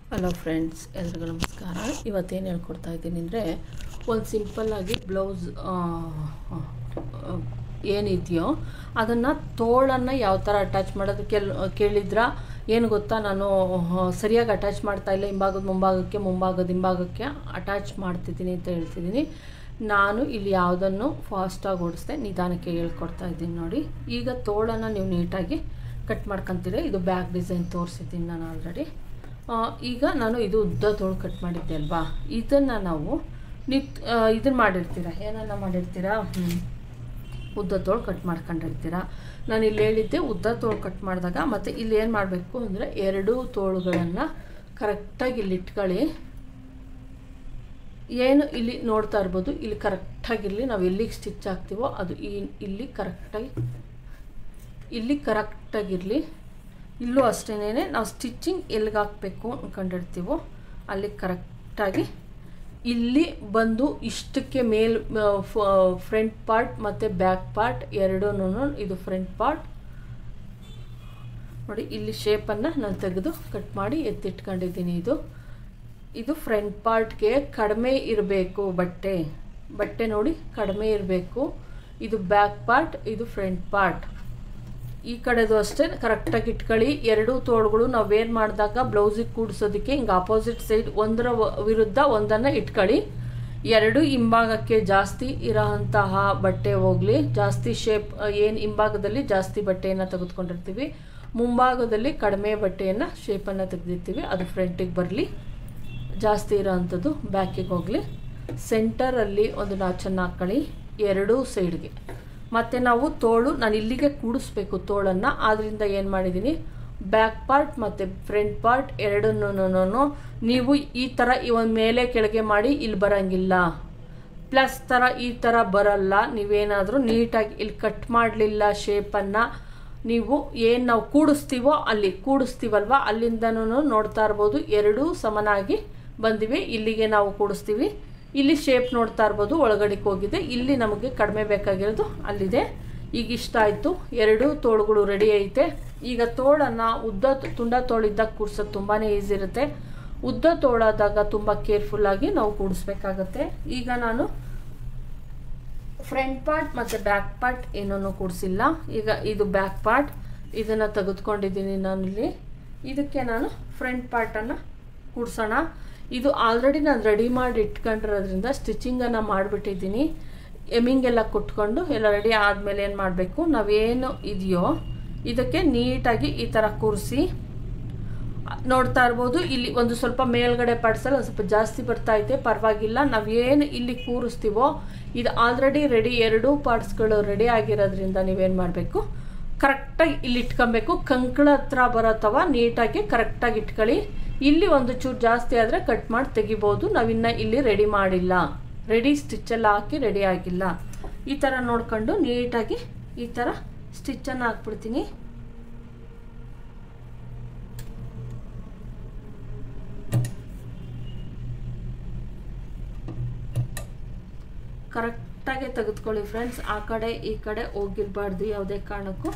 Hello friends ಎಲ್ರಿಗೂ ನಮಸ್ಕಾರ ಇವತ್ತೇನು ಹೇಳ್ಕೊಡ್ತಾ ಇದ್ದೀನಿ ಅಂದರೆ ಒಂದು ಸಿಂಪಲ್ಲಾಗಿ ಬ್ಲೌಸ್ ಏನಿದೆಯೋ ಅದನ್ನು ತೋಳನ್ನು ಯಾವ ಥರ ಅಟ್ಯಾಚ್ ಮಾಡೋದು ಕೆಲ್ ಕೇಳಿದ್ರ ಏನು ಗೊತ್ತಾ ನಾನು ಆ, ಸರಿಯಾಗಿ ಅಟ್ಯಾಚ್ ಮಾಡ್ತಾ ಇಲ್ಲ ಹಿಂಭಾಗದ ಮುಂಭಾಗಕ್ಕೆ ಮುಂಭಾಗದ ಹಿಂಭಾಗಕ್ಕೆ ಅಟ್ಯಾಚ್ ಮಾಡ್ತಿದ್ದೀನಿ ಅಂತ ಹೇಳ್ತಿದ್ದೀನಿ ನಾನು ಇಲ್ಲಿ ಯಾವುದನ್ನು ಫಾಸ್ಟಾಗಿ ಓಡಿಸ್ದೆ ನಿಧಾನಕ್ಕೆ ಹೇಳ್ಕೊಡ್ತಾ ಇದ್ದೀನಿ ನೋಡಿ ಈಗ ತೋಳನ್ನು ನೀವು ನೀಟಾಗಿ ಕಟ್ ಮಾಡ್ಕೊತೀರ ಇದು ಬ್ಯಾಕ್ ಡಿಸೈನ್ ತೋರಿಸಿದ್ದೀನಿ ನಾನು ಆಲ್ರೆಡಿ ಈಗ ನಾನು ಇದು ಉದ್ದ ತೋಳು ಕಟ್ ಮಾಡಿದ್ದೆ ಅಲ್ವಾ ಇದನ್ನು ನಾವು ನಿತ್ ಇದನ್ನು ಮಾಡಿರ್ತೀರ ಏನನ್ನ ಮಾಡಿರ್ತೀರಾ ಹ್ಞೂ ಉದ್ದ ತೋಳು ಕಟ್ ಮಾಡ್ಕೊಂಡಿರ್ತೀರ ನಾನು ಇಲ್ಲಿ ಹೇಳಿದ್ದೆ ಉದ್ದ ತೋಳು ಕಟ್ ಮಾಡಿದಾಗ ಮತ್ತು ಇಲ್ಲಿ ಏನು ಮಾಡಬೇಕು ಅಂದರೆ ಎರಡೂ ತೋಳುಗಳನ್ನು ಕರೆಕ್ಟಾಗಿ ಇಲ್ಲಿ ಇಟ್ಕೊಳ್ಳಿ ಏನು ಇಲ್ಲಿ ನೋಡ್ತಾ ಇರ್ಬೋದು ಇಲ್ಲಿ ಕರೆಕ್ಟಾಗಿರಲಿ ನಾವು ಎಲ್ಲಿಗೆ ಸ್ಟಿಚ್ ಹಾಕ್ತೀವೋ ಅದು ಈ ಇಲ್ಲಿ ಕರೆಕ್ಟಾಗಿ ಇಲ್ಲಿ ಕರೆಕ್ಟಾಗಿರಲಿ ಇಲ್ಲೂ ಅಷ್ಟೇನೆ ನಾವು ಸ್ಟಿಚ್ಚಿಂಗ್ ಎಲ್ಲಿಗೆ ಹಾಕಬೇಕು ಅಂದ್ಕೊಂಡಿರ್ತೀವೋ ಅಲ್ಲಿ ಕರೆಕ್ಟಾಗಿ ಇಲ್ಲಿ ಬಂದು ಇಷ್ಟಕ್ಕೆ ಮೇಲ್ ಫ್ರಂಟ್ ಪಾರ್ಟ್ ಮತ್ತು ಬ್ಯಾಕ್ ಪಾರ್ಟ್ ಎರಡೂ ಇದು ಫ್ರಂಟ್ ಪಾರ್ಟ್ ನೋಡಿ ಇಲ್ಲಿ ಶೇಪನ್ನು ನಾನು ತೆಗೆದು ಕಟ್ ಮಾಡಿ ಎತ್ತಿಟ್ಕೊಂಡಿದ್ದೀನಿ ಇದು ಇದು ಫ್ರಂಟ್ ಪಾರ್ಟ್ಗೆ ಕಡಿಮೆ ಇರಬೇಕು ಬಟ್ಟೆ ಬಟ್ಟೆ ನೋಡಿ ಕಡಿಮೆ ಇರಬೇಕು ಇದು ಬ್ಯಾಕ್ ಪಾರ್ಟ್ ಇದು ಫ್ರಂಟ್ ಪಾರ್ಟ್ ಈ ಕಡೆದು ಅಷ್ಟೇ ಕರೆಕ್ಟಾಗಿ ಇಟ್ಕೊಳ್ಳಿ ಎರಡೂ ತೋಳುಗಳು ನಾವು ವೇರ್ ಮಾಡಿದಾಗ ಬ್ಲೌಸಿಗೆ ಕೂಡಿಸೋದಕ್ಕೆ ಹಿಂಗೆ ಆಪೋಸಿಟ್ ಸೈಡ್ ಒಂದರ ವ- ವಿರುದ್ಧ ಒಂದನ್ನು ಇಟ್ಕೊಳ್ಳಿ ಎರಡು ಹಿಂಭಾಗಕ್ಕೆ ಜಾಸ್ತಿ ಇರೋಂತಹ ಬಟ್ಟೆ ಹೋಗಲಿ ಜಾಸ್ತಿ ಶೇಪ್ ಏನು ಹಿಂಭಾಗದಲ್ಲಿ ಜಾಸ್ತಿ ಬಟ್ಟೆಯನ್ನು ತೆಗೆದುಕೊಂಡಿರ್ತೀವಿ ಮುಂಭಾಗದಲ್ಲಿ ಕಡಿಮೆ ಬಟ್ಟೆಯನ್ನು ಶೇಪನ್ನು ತೆಗೆದಿರ್ತೀವಿ ಅದು ಫ್ರಂಟಿಗೆ ಬರಲಿ ಜಾಸ್ತಿ ಇರೋವಂಥದ್ದು ಬ್ಯಾಕಿಗೆ ಹೋಗಲಿ ಸೆಂಟರಲ್ಲಿ ಒಂದು ನಾಚನ್ನು ಹಾಕ್ಕೊಳ್ಳಿ ಎರಡೂ ಸೈಡ್ಗೆ ಮತ್ತು ನಾವು ತೋಳು ನಾನು ಇಲ್ಲಿಗೆ ಕೂಡಿಸ್ಬೇಕು ತೋಳನ್ನು ಆದ್ದರಿಂದ ಏನು ಮಾಡಿದ್ದೀನಿ ಬ್ಯಾಕ್ ಪಾರ್ಟ್ ಮತ್ತು ಫ್ರಂಟ್ ಪಾರ್ಟ್ ಎರಡನ್ನೂ ನೀವು ಈ ಥರ ಈ ಒಂದು ಮೇಲೆ ಕೆಳಗೆ ಮಾಡಿ ಇಲ್ಲಿ ಬರೋಂಗಿಲ್ಲ ಪ್ಲಸ್ ಥರ ಈ ಥರ ಬರಲ್ಲ ನೀವೇನಾದರೂ ನೀಟಾಗಿ ಇಲ್ಲಿ ಕಟ್ ಮಾಡಲಿಲ್ಲ ಶೇಪನ್ನು ನೀವು ಏನು ನಾವು ಕೂಡಿಸ್ತೀವೋ ಅಲ್ಲಿ ಕೂಡಿಸ್ತೀವಲ್ವ ಅಲ್ಲಿಂದನೂ ನೋಡ್ತಾ ಇರ್ಬೋದು ಎರಡೂ ಸಮನಾಗಿ ಬಂದಿವೆ ಇಲ್ಲಿಗೆ ನಾವು ಕೂಡಿಸ್ತೀವಿ ಇಲ್ಲಿ ಶೇಪ್ ನೋಡ್ತಾ ಇರ್ಬೋದು ಒಳಗಡೆಗೆ ಹೋಗಿದೆ ಇಲ್ಲಿ ನಮಗೆ ಕಡಿಮೆ ಬೇಕಾಗಿರೋದು ಅಲ್ಲಿದೆ ಈಗ ಇಷ್ಟ ಆಯಿತು ಎರಡೂ ತೋಳುಗಳು ರೆಡಿ ಐತೆ ಈಗ ತೋಳನ್ನು ಉದ್ದ ತುಂಡ ತೋಳಿದ್ದಾಗ ಕೂಡ್ಸೋದು ತುಂಬಾ ಈಸಿ ಇರುತ್ತೆ ಉದ್ದ ತೋಳಾದಾಗ ತುಂಬ ಕೇರ್ಫುಲ್ಲಾಗಿ ನಾವು ಕೂಡಿಸ್ಬೇಕಾಗತ್ತೆ ಈಗ ನಾನು ಫ್ರಂಟ್ ಪಾರ್ಟ್ ಮತ್ತು ಬ್ಯಾಕ್ ಪಾರ್ಟ್ ಏನೂ ಕೂಡಿಸಿಲ್ಲ ಈಗ ಇದು ಬ್ಯಾಕ್ ಪಾರ್ಟ್ ಇದನ್ನು ತೆಗೆದುಕೊಂಡಿದ್ದೀನಿ ನಾನಿಲ್ಲಿ ಇದಕ್ಕೆ ನಾನು ಫ್ರಂಟ್ ಪಾರ್ಟನ್ನು ಕೂಡ್ಸೋಣ ಇದು ಆಲ್ರೆಡಿ ನಾನು ರೆಡಿ ಮಾಡಿ ಇಟ್ಕೊಂಡಿರೋದ್ರಿಂದ ಸ್ಟಿಚಿಂಗನ್ನು ಮಾಡಿಬಿಟ್ಟಿದ್ದೀನಿ ಎಮಿಂಗ್ ಎಲ್ಲ ಕೊಟ್ಕೊಂಡು ಎಲ್ಲ ರೆಡಿ ಆದಮೇಲೆ ಏನು ಮಾಡಬೇಕು ನಾವೇನು ಇದೆಯೋ ಇದಕ್ಕೆ ನೀಟಾಗಿ ಈ ಥರ ಕೂರಿಸಿ ನೋಡ್ತಾ ಇರ್ಬೋದು ಇಲ್ಲಿ ಒಂದು ಸ್ವಲ್ಪ ಮೇಲ್ಗಡೆ ಪಡ್ಸಲ್ಲ ಒಂದು ಸ್ವಲ್ಪ ಜಾಸ್ತಿ ಬರ್ತಾ ಐತೆ ಪರವಾಗಿಲ್ಲ ನಾವೇನು ಇಲ್ಲಿ ಕೂರಿಸ್ತೀವೋ ಇದು ಆಲ್ರೆಡಿ ರೆಡಿ ಎರಡೂ ಪಾರ್ಟ್ಸ್ಗಳು ರೆಡಿ ಆಗಿರೋದ್ರಿಂದ ನೀವೇನು ಮಾಡಬೇಕು ಕರೆಕ್ಟಾಗಿ ಇಲ್ಲಿ ಇಟ್ಕೊಬೇಕು ಕಂಕಳ ಹತ್ರ ಬರೋತ್ತವ ನೀಟಾಗಿ ಕರೆಕ್ಟಾಗಿ ಇಟ್ಕೊಳ್ಳಿ ಇಲ್ಲಿ ಒಂದು ಚೂರು ಜಾಸ್ತಿ ಆದರೆ ಕಟ್ ಮಾಡಿ ತೆಗಿಬೋದು ನಾವಿನ್ನು ಇಲ್ಲಿ ರೆಡಿ ಮಾಡಿಲ್ಲ ರೆಡಿ ಸ್ಟಿಚ್ಚೆಲ್ಲ ಹಾಕಿ ರೆಡಿ ಆಗಿಲ್ಲ ಈ ಥರ ನೋಡ್ಕೊಂಡು ನೀಟಾಗಿ ಈ ಥರ ಸ್ಟಿಚ್ಚನ್ನು ಹಾಕ್ಬಿಡ್ತೀನಿ ಕರೆಕ್ಟಾಗಿ ತೆಗೆದುಕೊಳ್ಳಿ ಫ್ರೆಂಡ್ಸ್ ಆ ಕಡೆ ಈ ಕಡೆ ಹೋಗಿರಬಾರ್ದು ಯಾವುದೇ ಕಾರಣಕ್ಕೂ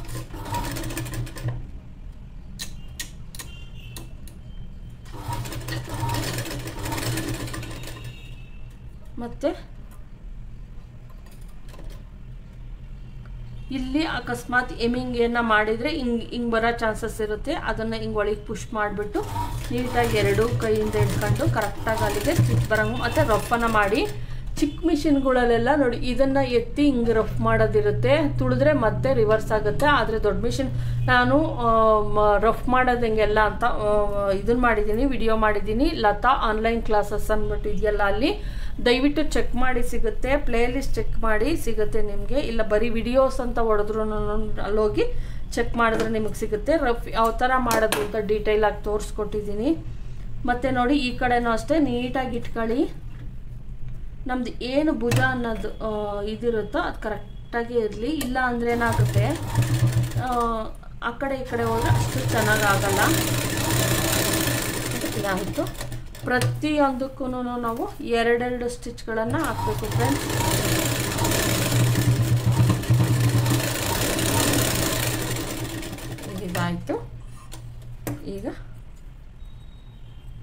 ಮತ್ತೆ ಇಲ್ಲಿ ಅಕಸ್ಮಾತ್ ಎಮಿಂಗ್ ಏನ ಮಾಡಿದರೆ ಹಿಂಗೆ ಹಿಂಗೆ ಬರೋ ಚಾನ್ಸಸ್ ಇರುತ್ತೆ ಅದನ್ನು ಹಿಂಗೆ ಒಳಗೆ ಪುಷ್ ಮಾಡಿಬಿಟ್ಟು ನೀಟಾಗಿ ಎರಡು ಕೈಯಿಂದ ಇಟ್ಕೊಂಡು ಕರೆಕ್ಟಾಗಿ ಅಲ್ಲಿಗೆ ಸ್ಟಿಚ್ ಬರೋಂಗು ಮತ್ತು ರಫನ್ನು ಮಾಡಿ ಚಿಕ್ಕ ಮಿಷಿನ್ಗಳಲ್ಲೆಲ್ಲ ನೋಡಿ ಇದನ್ನು ಎತ್ತಿ ಹಿಂಗೆ ರಫ್ ಮಾಡೋದಿರುತ್ತೆ ತುಳಿದ್ರೆ ಮತ್ತೆ ರಿವರ್ಸ್ ಆಗುತ್ತೆ ಆದರೆ ದೊಡ್ಡ ಮಿಷಿನ್ ನಾನು ರಫ್ ಮಾಡೋದು ಹೆಂಗೆಲ್ಲ ಅಂತ ಇದನ್ನು ಮಾಡಿದ್ದೀನಿ ವಿಡಿಯೋ ಮಾಡಿದ್ದೀನಿ ಲತಾ ಆನ್ಲೈನ್ ಕ್ಲಾಸಸ್ ಅಂದ್ಬಿಟ್ಟು ಇದೆಯಲ್ಲ ಅಲ್ಲಿ ದಯವಿಟ್ಟು ಚೆಕ್ ಮಾಡಿ ಸಿಗುತ್ತೆ ಪ್ಲೇಲಿಸ್ಟ್ ಚೆಕ್ ಮಾಡಿ ಸಿಗುತ್ತೆ ನಿಮಗೆ ಇಲ್ಲ ಬರೀ ವಿಡಿಯೋಸ್ ಅಂತ ಹೊಡೆದ್ರು ಅಲ್ಲೋಗಿ ಚೆಕ್ ಮಾಡಿದ್ರೆ ನಿಮಗೆ ಸಿಗುತ್ತೆ ರಫ್ ಯಾವ ಥರ ಮಾಡೋದು ಅಂತ ಡೀಟೇಲಾಗಿ ತೋರಿಸ್ಕೊಟ್ಟಿದ್ದೀನಿ ಮತ್ತು ನೋಡಿ ಈ ಕಡೆನೂ ಅಷ್ಟೇ ನೀಟಾಗಿ ಇಟ್ಕೊಳ್ಳಿ ನಮ್ದು ಏನು ಭುಜ ಅನ್ನೋದು ಆ, ಇದಿರುತ್ತೋ ಅದು ಕರೆಕ್ಟಾಗಿ ಇರಲಿ ಇಲ್ಲ ಅಂದರೆ ಏನಾಗುತ್ತೆ ಆ, ಆ ಕಡೆ ಈ ಕಡೆ ಹೋದರೆ ಅಷ್ಟು ಚೆನ್ನಾಗಿ ಆಗಲ್ಲ ಇದಾಯಿತು ಪ್ರತಿಯೊಂದಕ್ಕೂ ನಾವು ಎರಡೆರಡು ಸ್ಟಿಚ್ಗಳನ್ನು ಹಾಕಬೇಕು ಫ್ರೆಂಡ್ಸ್ ಇದಾಯಿತು ಈಗ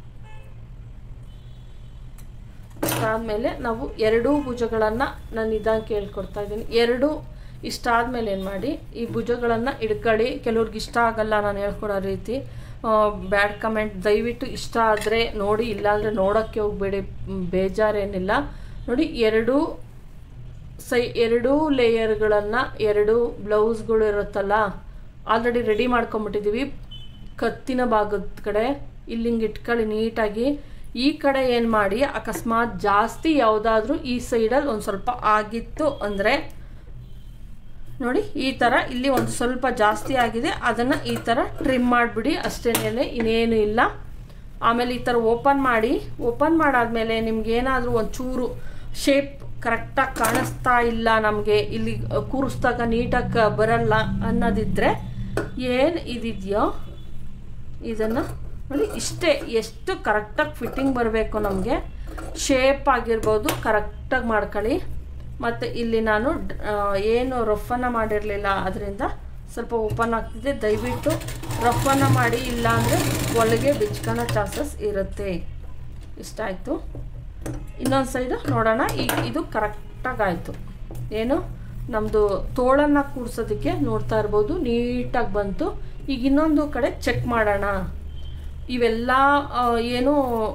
ಇಷ್ಟಾದಮೇಲೆ ನಾವು ಎರಡೂ ಭುಜಗಳನ್ನು ನಾನು ನಿಧಾನ ಕೇಳ್ಕೊಡ್ತಾ ಇದ್ದೀನಿ ಎರಡು ಇಷ್ಟಾದಮೇಲೆ ಏನು ಮಾಡಿ ಈ ಭುಜಗಳನ್ನು ಹಿಡ್ಕೊಳ್ಳಿ ಕೆಲವ್ರಿಗೆ ಇಷ್ಟ ಆಗಲ್ಲ ನಾನು ಹೇಳ್ಕೊಡೋ ರೀತಿ ಬ್ಯಾಡ್ ಕಮೆಂಟ್ ದಯವಿಟ್ಟು ಇಷ್ಟ ಆದರೆ ನೋಡಿ ಇಲ್ಲಾಂದರೆ ನೋಡೋಕ್ಕೆ ಹೋಗಬೇಡಿ ಬೇಜಾರೇನಿಲ್ಲ ನೋಡಿ ಎರಡೂ ಸೈ ಎರಡೂ ಲೇಯರ್ಗಳನ್ನು ಎರಡು ಬ್ಲೌಸ್ಗಳು ಇರುತ್ತಲ್ಲ ಆಲ್ರೆಡಿ ರೆಡಿ ಮಾಡ್ಕೊಂಬಿಟ್ಟಿದ್ದೀವಿ ಕತ್ತಿನ ಭಾಗದ ಕಡೆ ಇಲ್ಲಿ ಹಿಂಗೆ ಇಟ್ಕೊಳ್ಳಿ ನೀಟಾಗಿ ಈ ಕಡೆ ಏನು ಮಾಡಿ ಅಕಸ್ಮಾತ್ ಜಾಸ್ತಿ ಯಾವುದಾದ್ರೂ ಈ ಸೈಡಲ್ಲಿ ಒಂದು ಸ್ವಲ್ಪ ಆಗಿತ್ತು ಅಂದರೆ ನೋಡಿ ಈ ಥರ ಇಲ್ಲಿ ಒಂದು ಸ್ವಲ್ಪ ಜಾಸ್ತಿ ಆಗಿದೆ ಅದನ್ನು ಈ ಥರ ಟ್ರಿಮ್ ಮಾಡಿಬಿಡಿ ಅಷ್ಟೇನೆ ಇನ್ನೇನು ಇಲ್ಲ ಆಮೇಲೆ ಈ ಥರ ಓಪನ್ ಮಾಡಿ ಓಪನ್ ಮಾಡಾದ್ಮೇಲೆ ನಿಮ್ಗೆ ಏನಾದರೂ ಒಂಚೂರು ಶೇಪ್ ಕರೆಕ್ಟಾಗಿ ಕಾಣಿಸ್ತಾ ಇಲ್ಲ ನಮಗೆ ಇಲ್ಲಿ ಕೂರಿಸ್ದಾಗ ನೀಟಾಗಿ ಬರಲ್ಲ ಅನ್ನೋದಿದ್ದರೆ ಏನು ಇದಿದೆಯೋ ಇದನ್ನು ನೋಡಿ ಇಷ್ಟೇ ಎಷ್ಟು ಕರೆಕ್ಟಾಗಿ ಫಿಟ್ಟಿಂಗ್ ಬರಬೇಕು ನಮಗೆ ಶೇಪ್ ಆಗಿರ್ಬೋದು ಕರೆಕ್ಟಾಗಿ ಮಾಡ್ಕೊಳ್ಳಿ ಮತ್ತು ಇಲ್ಲಿ ನಾನು ಏನು ರಫನ್ನು ಮಾಡಿರಲಿಲ್ಲ ಅದರಿಂದ ಸ್ವಲ್ಪ ಓಪನ್ ಆಗ್ತಿದೆ ದಯವಿಟ್ಟು ರಫನ್ನು ಮಾಡಿ ಇಲ್ಲ ಅಂದರೆ ಒಳಗೆ ಬಿಚ್ಕೊಳೋ ಚಾನ್ಸಸ್ ಇರುತ್ತೆ ಇಷ್ಟ ಆಯಿತು ಇನ್ನೊಂದು ಸೈಡು ನೋಡೋಣ ಈಗ ಇದು ಕರೆಕ್ಟಾಗಿ ಆಯಿತು ಏನು ನಮ್ಮದು ತೋಳನ್ನು ಕೂಡ್ಸೋದಕ್ಕೆ ನೋಡ್ತಾ ಇರ್ಬೋದು ನೀಟಾಗಿ ಬಂತು ಈಗ ಇನ್ನೊಂದು ಕಡೆ ಚೆಕ್ ಮಾಡೋಣ ಇವೆಲ್ಲ ಏನು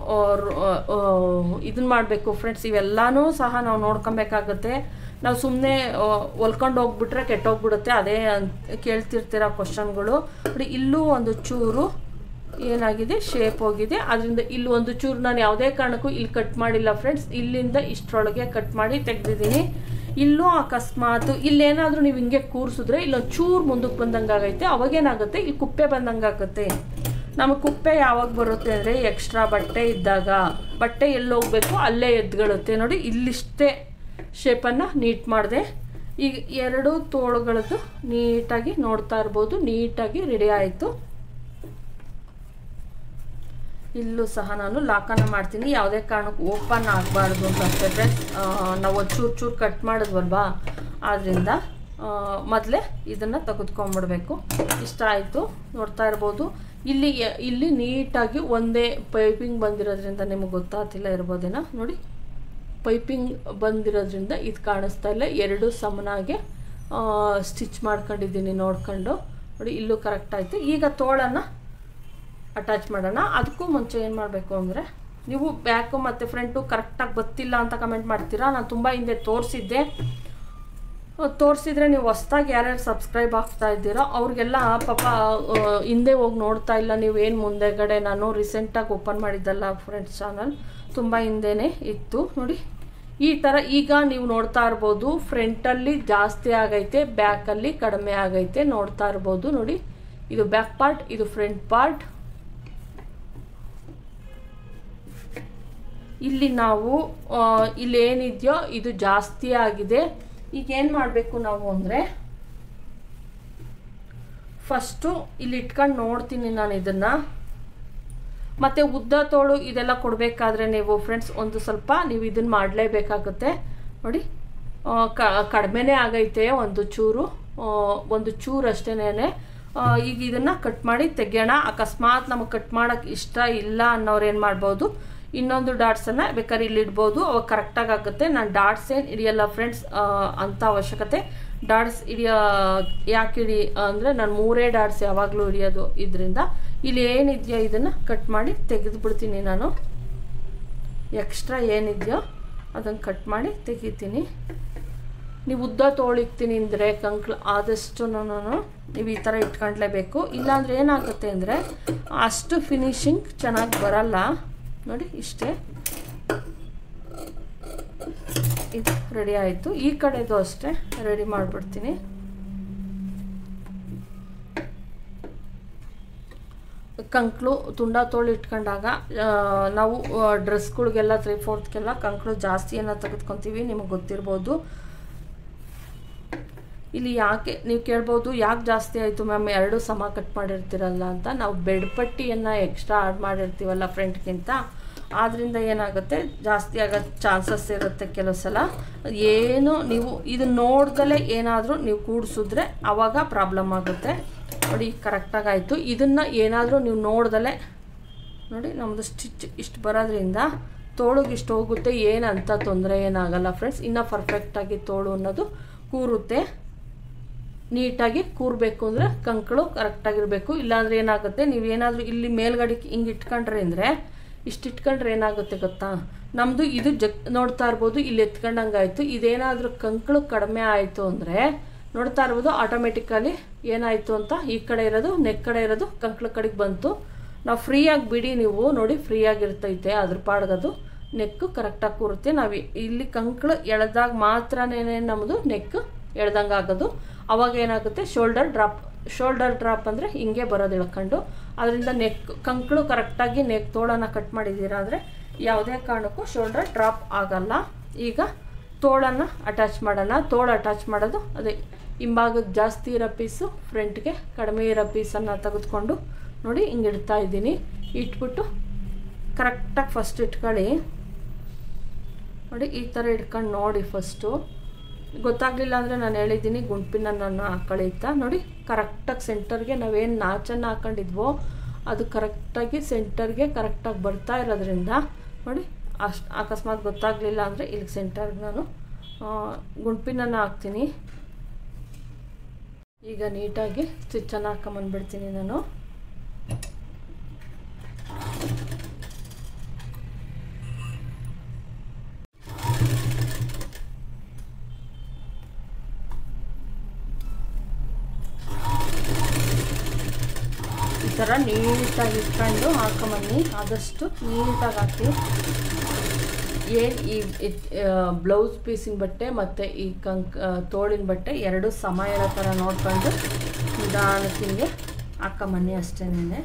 ಇದನ್ನ ಮಾಡಬೇಕು ಫ್ರೆಂಡ್ಸ್ ಇವೆಲ್ಲನೂ ಸಹ ನಾವು ನೋಡ್ಕೊಬೇಕಾಗತ್ತೆ ನಾವು ಸುಮ್ಮನೆ ಹೊಲ್ಕೊಂಡು ಹೋಗ್ಬಿಟ್ರೆ ಕೆಟ್ಟೋಗ್ಬಿಡುತ್ತೆ ಅದೇ ಕೇಳ್ತಿರ್ತೀರ ಕ್ವಶನ್ಗಳು ನೋಡಿ ಇಲ್ಲೂ ಒಂದು ಚೂರು ಏನಾಗಿದೆ ಶೇಪ್ ಹೋಗಿದೆ ಅದರಿಂದ ಇಲ್ಲಿ ಒಂದು ಚೂರು ನಾನು ಯಾವುದೇ ಕಾರಣಕ್ಕೂ ಇಲ್ಲಿ ಕಟ್ ಮಾಡಿಲ್ಲ ಫ್ರೆಂಡ್ಸ್ ಇಲ್ಲಿಂದ ಇಷ್ಟರೊಳಗೆ ಕಟ್ ಮಾಡಿ ತೆಗೆದಿದ್ದೀನಿ ಇಲ್ಲೂ ಅಕಸ್ಮಾತ್ ಇಲ್ಲೇನಾದರೂ ನೀವು ಹಿಂಗೆ ಕೂರಿಸಿದ್ರೆ ಇಲ್ಲೊಂದು ಚೂರು ಮುಂದಕ್ಕೆ ಬಂದಂಗೆ ಆಗೈತೆ ಅವಾಗೇನಾಗುತ್ತೆ ಇಲ್ಲಿ ಕುಪ್ಪೆ ಬಂದಂಗೆ ಆಗುತ್ತೆ ನಮಗೆ ಕುಪ್ಪೆ ಯಾವಾಗ ಬರುತ್ತೆ ಅಂದರೆ ಎಕ್ಸ್ಟ್ರಾ ಬಟ್ಟೆ ಇದ್ದಾಗ ಬಟ್ಟೆ ಎಲ್ಲಿ ಹೋಗಬೇಕು ಅಲ್ಲೇ ಎದ್ಕೊಳ್ಳುತ್ತೆ ನೋಡಿ ಇಲ್ಲಿಷ್ಟೇ ಶೇಪನ್ನು ನೀಟ್ ಮಾಡಿದೆ ಈಗ ಎರಡು ತೋಳುಗಳದ್ದು ನೀಟಾಗಿ ನೋಡ್ತಾ ಇರ್ಬೋದು ನೀಟಾಗಿ ರೆಡಿ ಆಯಿತು ಇಲ್ಲೂ ಸಹ ನಾನು ಲಾಕನ್ನು ಮಾಡ್ತೀನಿ ಯಾವುದೇ ಕಾರಣಕ್ಕೂ ಓಪನ್ ಆಗಬಾರ್ದು ಅಂತ ಅಷ್ಟೇ ಫ್ರೆಂಡ್ಸ್ ನಾವು ಒಂದು ಚೂರು ಚೂರು ಕಟ್ ಮಾಡಿದ್ವಲ್ವಾ ಆದ್ದರಿಂದ ಮೊದಲೇ ಇದನ್ನು ತೆಗೆದುಕೊಂಡ್ಬಿಡ್ಬೇಕು ಇಷ್ಟ ಆಯಿತು ನೋಡ್ತಾ ಇರ್ಬೋದು ಇಲ್ಲಿ ಇಲ್ಲಿ ನೀಟಾಗಿ ಒಂದೇ ಪೈಪಿಂಗ್ ಬಂದಿರೋದ್ರಿಂದ ನಿಮಗೆ ಗೊತ್ತಾಗ್ತಿಲ್ಲ ಇರ್ಬೋದೇನೋ ನೋಡಿ ಪೈಪಿಂಗ್ ಬಂದಿರೋದ್ರಿಂದ ಇದು ಕಾಣಿಸ್ತಾ ಇಲ್ಲ ಎರಡು ಸಮನಾಗಿ ಸ್ಟಿಚ್ ಮಾಡ್ಕೊಂಡಿದ್ದೀನಿ ನೋಡ್ಕೊಂಡು ನೋಡಿ ಇಲ್ಲೂ ಕರೆಕ್ಟ್ ಆಯಿತು ಈಗ ತೋಳನ್ನು ಅಟ್ಯಾಚ್ ಮಾಡೋಣ ಅದಕ್ಕೂ ಮುಂಚೆ ಏನು ಮಾಡಬೇಕು ಅಂದರೆ ನೀವು ಬ್ಯಾಕು ಮತ್ತು ಫ್ರಂಟು ಕರೆಕ್ಟಾಗಿ ಗೊತ್ತಿಲ್ಲ ಅಂತ ಕಮೆಂಟ್ ಮಾಡ್ತೀರಾ ನಾನು ತುಂಬ ಹಿಂದೆ ತೋರಿಸಿದ್ದೆ ತೋರಿಸಿದ್ರೆ ನೀವು ಹೊಸ್ದಾಗಿ ಯಾರ್ಯಾರು ಸಬ್ಸ್ಕ್ರೈಬ್ ಆಗ್ತಾ ಇದ್ದೀರೋ ಅವ್ರಿಗೆಲ್ಲ ಪಾಪ ಹಿಂದೆ ಹೋಗಿ ನೋಡ್ತಾ ಇಲ್ಲ ನೀವು ಏನು ಮುಂದೆಗಡೆ ನಾನು ರೀಸೆಂಟಾಗಿ ಓಪನ್ ಮಾಡಿದ್ದಲ್ಲ ಫ್ರೆಂಡ್ಸ್ ಚಾನಲ್ ತುಂಬ ಹಿಂದೆನೇ ಇತ್ತು ನೋಡಿ ಈ ಥರ ಈಗ ನೀವು ನೋಡ್ತಾ ಇರ್ಬೋದು ಫ್ರಂಟಲ್ಲಿ ಜಾಸ್ತಿ ಆಗೈತೆ ಬ್ಯಾಕಲ್ಲಿ ಕಡಿಮೆ ಆಗೈತೆ ನೋಡ್ತಾ ಇರ್ಬೋದು ನೋಡಿ ಇದು ಬ್ಯಾಕ್ ಪಾರ್ಟ್ ಇದು ಫ್ರಂಟ್ ಪಾರ್ಟ್ ಇಲ್ಲಿ ನಾವು ಇಲ್ಲಿ ಏನಿದೆಯೋ ಇದು ಜಾಸ್ತಿ ಆಗಿದೆ ಈಗ ಏನು ಮಾಡಬೇಕು ನಾವು ಅಂದರೆ ಫಸ್ಟು ಇಲ್ಲಿ ಇಟ್ಕೊಂಡು ನೋಡ್ತೀನಿ ನಾನು ಇದನ್ನು ಮತ್ತು ಉದ್ದ ತೋಳು ಇದೆಲ್ಲ ಕೊಡಬೇಕಾದ್ರೆ ನೀವು ಫ್ರೆಂಡ್ಸ್ ಒಂದು ಸ್ವಲ್ಪ ನೀವು ಇದನ್ನು ಮಾಡಲೇಬೇಕಾಗುತ್ತೆ ನೋಡಿ ಕಡಿಮೆನೇ ಆಗೈತೆ ಒಂದು ಚೂರು ಒಂದು ಚೂರು ಅಷ್ಟೇನೆ ಈಗ ಇದನ್ನು ಕಟ್ ಮಾಡಿ ತೆಗೆಯೋಣ ಅಕಸ್ಮಾತ್ ನಮಗೆ ಕಟ್ ಮಾಡೋಕ್ಕೆ ಇಷ್ಟ ಇಲ್ಲ ಅನ್ನೋರು ಏನು ಮಾಡ್ಬೋದು ಇನ್ನೊಂದು ಡಾಟ್ಸನ್ನು ಬೇಕಾದ್ರೆ ಇಲ್ಲಿ ಇಡ್ಬೋದು ಅವಾಗ ಕರೆಕ್ಟಾಗಿ ಆಗುತ್ತೆ ನಾನು ಡಾಟ್ಸ್ ಏನು ಹಿಡಿಯಲ್ಲ ಫ್ರೆಂಡ್ಸ್ ಅಂಥ ಅವಶ್ಯಕತೆ ಡಾಟ್ಸ್ ಹಿಡಿಯೋ ಯಾಕೆ ಹಿಡಿ ಅಂದರೆ ನಾನು ಮೂರೇ ಡಾಟ್ಸ್ ಯಾವಾಗಲೂ ಹಿಡಿಯೋದು ಇದರಿಂದ ಇಲ್ಲಿ ಏನಿದೆಯೋ ಇದನ್ನು ಕಟ್ ಮಾಡಿ ತೆಗೆದುಬಿಡ್ತೀನಿ ನಾನು ಎಕ್ಸ್ಟ್ರಾ ಏನಿದೆಯೋ ಅದನ್ನು ಕಟ್ ಮಾಡಿ ತೆಗಿತೀನಿ ನೀವು ಉದ್ದ ತೋಳಿಕ್ತೀನಿ ಅಂದರೆ ಕಂಕ್ಳು ಆದಷ್ಟು ನಾನು ನೀವು ಈ ಥರ ಇಟ್ಕೊಂಡ್ಲೇಬೇಕು ಇಲ್ಲಾಂದರೆ ಏನಾಗುತ್ತೆ ಅಂದರೆ ಅಷ್ಟು ಫಿನಿಶಿಂಗ್ ಚೆನ್ನಾಗಿ ಬರಲ್ಲ ನೋಡಿ ಇಷ್ಟೇ ಇದು ರೆಡಿ ಆಯಿತು ಈ ಕಡೆದು ಅಷ್ಟೇ ರೆಡಿ ಮಾಡಿಬಿಡ್ತೀನಿ ಕಂಕ್ಳು ತುಂಡ ತೋಳು ಇಟ್ಕೊಂಡಾಗ ನಾವು ಡ್ರೆಸ್ಗಳಿಗೆಲ್ಲ ತ್ರೀ ಫೋರ್ತ್ಗೆಲ್ಲ ಕಂಕ್ಳು ಜಾಸ್ತಿಯನ್ನು ತೆಗೆದುಕೊತೀವಿ ನಿಮಗೆ ಗೊತ್ತಿರ್ಬೋದು ಇಲ್ಲಿ ಯಾಕೆ ನೀವು ಕೇಳ್ಬೋದು ಯಾಕೆ ಜಾಸ್ತಿ ಆಯಿತು ಮ್ಯಾಮ್ ಎರಡು ಸಮ ಕಟ್ ಮಾಡಿರ್ತೀರಲ್ಲ ಅಂತ ನಾವು ಬೆಡ್ ಪಟ್ಟಿಯನ್ನು ಎಕ್ಸ್ಟ್ರಾ ಆಡ್ ಮಾಡಿರ್ತೀವಲ್ಲ ಫ್ರಂಟ್ಗಿಂತ ಆದ್ದರಿಂದ ಏನಾಗುತ್ತೆ ಜಾಸ್ತಿ ಆಗೋ ಚಾನ್ಸಸ್ ಇರುತ್ತೆ ಕೆಲವು ಸಲ ಏನು ನೀವು ಇದು ನೋಡ್ದಲೇ ಏನಾದರೂ ನೀವು ಕೂಡಿಸಿದ್ರೆ ಆವಾಗ ಪ್ರಾಬ್ಲಮ್ ಆಗುತ್ತೆ ನೋಡಿ ಕರೆಕ್ಟಾಗಿ ಆಯಿತು ಇದನ್ನು ಏನಾದರೂ ನೀವು ನೋಡ್ದಲೇ ನೋಡಿ ನಮ್ಮದು ಸ್ಟಿಚ್ ಇಷ್ಟು ಬರೋದ್ರಿಂದ ತೋಳಿಗೆ ಇಷ್ಟು ಹೋಗುತ್ತೆ ಏನಂತ ತೊಂದರೆ ಏನಾಗಲ್ಲ ಫ್ರೆಂಡ್ಸ್ ಇನ್ನೂ ಪರ್ಫೆಕ್ಟಾಗಿ ತೋಳು ಅನ್ನೋದು ಕೂರುತ್ತೆ ನೀಟಾಗಿ ಕೂರಬೇಕು ಅಂದರೆ ಕಂಕಳು ಕರೆಕ್ಟಾಗಿರಬೇಕು ಇಲ್ಲಾಂದ್ರೆ ಏನಾಗುತ್ತೆ ನೀವು ಏನಾದರೂ ಇಲ್ಲಿ ಮೇಲ್ಗಡೆ ಹಿಂಗೆ ಇಟ್ಕೊಂಡ್ರೆ ಅಂದರೆ ಇಷ್ಟು ಇಟ್ಕೊಂಡ್ರೆ ಏನಾಗುತ್ತೆ ಗೊತ್ತಾ ನಮ್ಮದು ಇದು ಜಗ್ ನೋಡ್ತಾ ಇರ್ಬೋದು ಇಲ್ಲಿ ಎತ್ಕೊಂಡಂಗಾಯ್ತು ಇದೇನಾದರೂ ಕಂಕಳು ಕಡಿಮೆ ಆಯಿತು ಅಂದರೆ ನೋಡ್ತಾ ಇರ್ಬೋದು ಆಟೋಮೆಟಿಕಲಿ ಏನಾಯಿತು ಅಂತ ಈ ಕಡೆ ಇರೋದು ನೆಕ್ ಕಡೆ ಇರೋದು ಕಂಕಳ ಕಡೆಗೆ ಬಂತು ನಾವು ಫ್ರೀಯಾಗಿ ಬಿಡಿ ನೀವು ನೋಡಿ ಫ್ರೀಯಾಗಿರ್ತೈತೆ ಅದ್ರ ಪಾಡ್ಗದು ನೆಕ್ಕು ಕರೆಕ್ಟಾಗಿ ಕೂರುತ್ತೆ ನಾವು ಇಲ್ಲಿ ಕಂಕಳು ಎಳೆದಾಗ ಮಾತ್ರನೇ ನಮ್ಮದು ನೆಕ್ ಎಳ್ದಂಗೆ ಆಗೋದು ಅವಾಗ ಏನಾಗುತ್ತೆ ಶೋಲ್ಡರ್ ಡ್ರಾಪ್ ಶೋಲ್ಡರ್ ಡ್ರಾಪ್ ಅಂದರೆ ಹಿಂಗೆ ಬರೋದು ಇಳ್ಕೊಂಡು ಅದರಿಂದ ನೆಕ್ ಕಂಕಳು ಕರೆಕ್ಟಾಗಿ ನೆಕ್ ತೋಳನ್ನು ಕಟ್ ಮಾಡಿದ್ದೀರಾ ಅಂದರೆ ಯಾವುದೇ ಕಾರಣಕ್ಕೂ ಶೋಲ್ಡರ್ ಡ್ರಾಪ್ ಆಗಲ್ಲ ಈಗ ತೋಳನ್ನು ಅಟ್ಯಾಚ್ ಮಾಡೋಣ ತೋಳು ಅಟ್ಯಾಚ್ ಮಾಡೋದು ಅದೇ ಹಿಂಭಾಗಕ್ಕೆ ಜಾಸ್ತಿ ಇರೋ ಪೀಸು ಫ್ರಂಟ್ಗೆ ಕಡಿಮೆ ಇರೋ ಪೀಸನ್ನು ತೆಗೆದುಕೊಂಡು ನೋಡಿ ಹಿಂಗೆ ಇಡ್ತಾ ಇದ್ದೀನಿ ಇಟ್ಬಿಟ್ಟು ಕರೆಕ್ಟಾಗಿ ಫಸ್ಟ್ ಇಟ್ಕೊಳ್ಳಿ ನೋಡಿ ಈ ಥರ ಇಟ್ಕೊಂಡು ನೋಡಿ ಫಸ್ಟು ಗೊತ್ತಾಗಲಿಲ್ಲ ಅಂದರೆ ನಾನು ಹೇಳಿದ್ದೀನಿ ಗುಂಪಿನ ನಾನು ಹಾಕೊಳ್ಳಿ ಅಂತ ನೋಡಿ ಕರೆಕ್ಟಾಗಿ ಸೆಂಟರ್ಗೆ ನಾವೇನು ನಾಚನ್ನು ಹಾಕೊಂಡಿದ್ವೋ ಅದು ಕರೆಕ್ಟಾಗಿ ಸೆಂಟರ್ಗೆ ಕರೆಕ್ಟಾಗಿ ಬರ್ತಾ ಇರೋದ್ರಿಂದ ನೋಡಿ ಅಷ್ಟು ಅಕಸ್ಮಾತ್ ಗೊತ್ತಾಗಲಿಲ್ಲ ಅಂದರೆ ಇಲ್ಲಿ ಸೆಂಟರ್ಗೆ ನಾನು ಗುಂಪಿನನ್ನು ಹಾಕ್ತೀನಿ ಈಗ ನೀಟಾಗಿ ಸ್ಟಿಚ್ಚನ್ನು ಹಾಕೊಂಬಂದ್ಬಿಡ್ತೀನಿ ನಾನು ಈ ಥರ ನೀಟಾಗಿ ಇಟ್ಕೊಂಡು ಹಾಕೊಂಬನ್ನಿ ಆದಷ್ಟು ನೀಟಾಗಿ ಹಾಕಿ ಏನು ಈ ಬ್ಲೌಸ್ ಪೀಸಿನ ಬಟ್ಟೆ ಮತ್ತು ಈ ಕಂಕ್ ತೋಳಿನ ಬಟ್ಟೆ ಎರಡು ಸಮ ಇರೋ ಥರ ನೋಡ್ಕೊಂಡು ನಿಧಾನಕ್ಕೆ ಹಿಂಗೆ ಹಾಕೊಂಬನ್ನಿ ಅಷ್ಟೇನೆ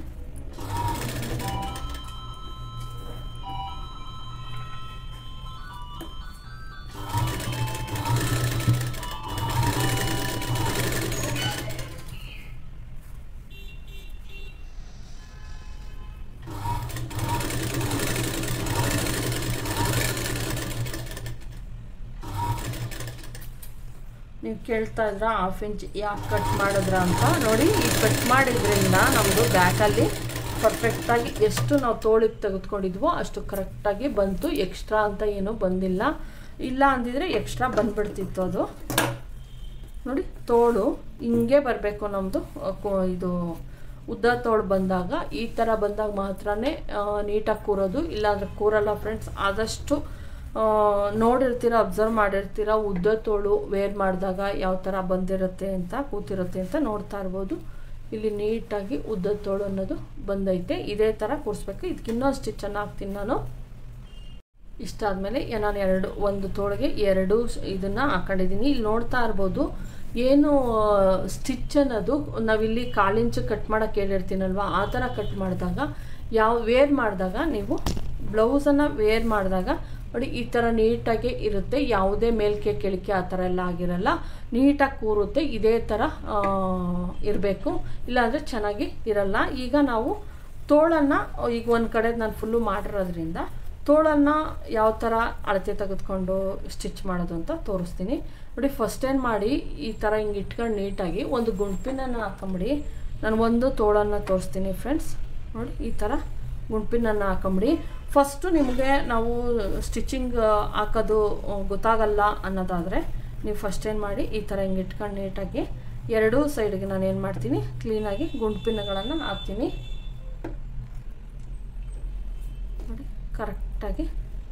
ನೀವು ಕೇಳ್ತಾ ಇದ್ರ ಹಾಫ್ ಇಂಚ್ ಯಾಕೆ ಕಟ್ ಮಾಡಿದ್ರ ಅಂತ ನೋಡಿ ಈ ಕಟ್ ಮಾಡಿದ್ರಿಂದ ನಮ್ಮದು ಬ್ಯಾಕಲ್ಲಿ ಪರ್ಫೆಕ್ಟಾಗಿ ಎಷ್ಟು ನಾವು ತೋಳಿಗೆ ತೆಗೆದುಕೊಂಡಿದ್ವೋ ಅಷ್ಟು ಕರೆಕ್ಟಾಗಿ ಬಂತು ಎಕ್ಸ್ಟ್ರಾ ಅಂತ ಏನೂ ಬಂದಿಲ್ಲ ಇಲ್ಲ ಅಂದಿದ್ರೆ ಎಕ್ಸ್ಟ್ರಾ ಬಂದ್ಬಿಡ್ತಿತ್ತು ಅದು ನೋಡಿ ತೋಳು ಹಿಂಗೆ ಬರಬೇಕು ನಮ್ಮದು ಇದು ಉದ್ದ ತೋಳು ಬಂದಾಗ ಈ ಥರ ಬಂದಾಗ ಮಾತ್ರನೇ ನೀಟಾಗಿ ಕೂರೋದು ಇಲ್ಲಾಂದ್ರೆ ಕೂರಲ್ಲ ಫ್ರೆಂಡ್ಸ್ ಆದಷ್ಟು ನೋಡಿರ್ತೀರ ಅಬ್ಸರ್ವ್ ಮಾಡಿರ್ತೀರ ಉದ್ದ ತೋಳು ವೇರ್ ಮಾಡಿದಾಗ ಯಾವ ಥರ ಬಂದಿರುತ್ತೆ ಅಂತ ಕೂತಿರುತ್ತೆ ಅಂತ ನೋಡ್ತಾ ಇರ್ಬೋದು ಇಲ್ಲಿ ನೀಟಾಗಿ ಉದ್ದ ತೋಳು ಅನ್ನೋದು ಬಂದೈತೆ ಇದೇ ಥರ ಕೂರಿಸ್ಬೇಕು ಇದಕ್ಕೆ ಇನ್ನೊಂದು ಸ್ಟಿಚ್ಚನ್ನು ಹಾಕ್ತೀನಿ ನಾನು ಇಷ್ಟಾದಮೇಲೆ ನಾನು ಎರಡು ಒಂದು ತೋಳಿಗೆ ಎರಡು ಇದನ್ನು ಹಾಕೊಂಡಿದ್ದೀನಿ ಇಲ್ಲಿ ನೋಡ್ತಾ ಇರ್ಬೋದು ಏನು ಸ್ಟಿಚ್ ಅನ್ನೋದು ನಾವಿಲ್ಲಿ ಕಾಲಿಂಚು ಕಟ್ ಮಾಡೋಕ್ಕೆ ಹೇಳಿರ್ತೀನಲ್ವ ಆ ಥರ ಕಟ್ ಮಾಡಿದಾಗ ಯಾವ ವೇರ್ ಮಾಡಿದಾಗ ನೀವು ಬ್ಲೌಸನ್ನು ವೇರ್ ಮಾಡಿದಾಗ ನೋಡಿ ಈ ಥರ ನೀಟಾಗಿ ಇರುತ್ತೆ ಯಾವುದೇ ಮೇಲ್ಕೆ ಕೆಳಕೆ ಆ ಥರ ಎಲ್ಲ ಆಗಿರಲ್ಲ ನೀಟಾಗಿ ಕೂರುತ್ತೆ ಇದೇ ಥರ ಇರಬೇಕು ಇಲ್ಲಾಂದರೆ ಚೆನ್ನಾಗಿ ಇರಲ್ಲ ಈಗ ನಾವು ತೋಳನ್ನು ಈಗ ಒಂದು ಕಡೆ ನಾನು ಫುಲ್ಲು ಮಾಡಿರೋದ್ರಿಂದ ತೋಳನ್ನು ಯಾವ ಥರ ಅಳತೆ ತೆಗೆದುಕೊಂಡು ಸ್ಟಿಚ್ ಮಾಡೋದು ಅಂತ ತೋರಿಸ್ತೀನಿ ನೋಡಿ ಫಸ್ಟ್ ಏನು ಮಾಡಿ ಈ ಥರ ಹಿಂಗೆ ಇಟ್ಕೊಂಡು ನೀಟಾಗಿ ಒಂದು ಗುಂಪಿನನ್ನು ಹಾಕೊಂಬಿಡಿ ನಾನು ಒಂದು ತೋಳನ್ನು ತೋರಿಸ್ತೀನಿ ಫ್ರೆಂಡ್ಸ್ ನೋಡಿ ಈ ಥರ ಗುಂಪಿನನ್ನು ಹಾಕೊಂಬಿಡಿ ಫಸ್ಟು ನಿಮಗೆ ನಾವು ಸ್ಟಿಚಿಂಗ್ ಹಾಕೋದು ಗೊತ್ತಾಗಲ್ಲ ಅನ್ನೋದಾದರೆ ನೀವು ಫಸ್ಟ್ ಏನು ಮಾಡಿ ಈ ಥರ ಹಿಂಗೆ ಇಟ್ಕೊಂಡು ನೀಟಾಗಿ ಎರಡೂ ಸೈಡ್ಗೆ ನಾನು ಏನು ಮಾಡ್ತೀನಿ ಕ್ಲೀನಾಗಿ ಗುಂಪಿನಗಳನ್ನು ಹಾಕ್ತೀನಿ ನೋಡಿ ಕರೆಕ್ಟಾಗಿ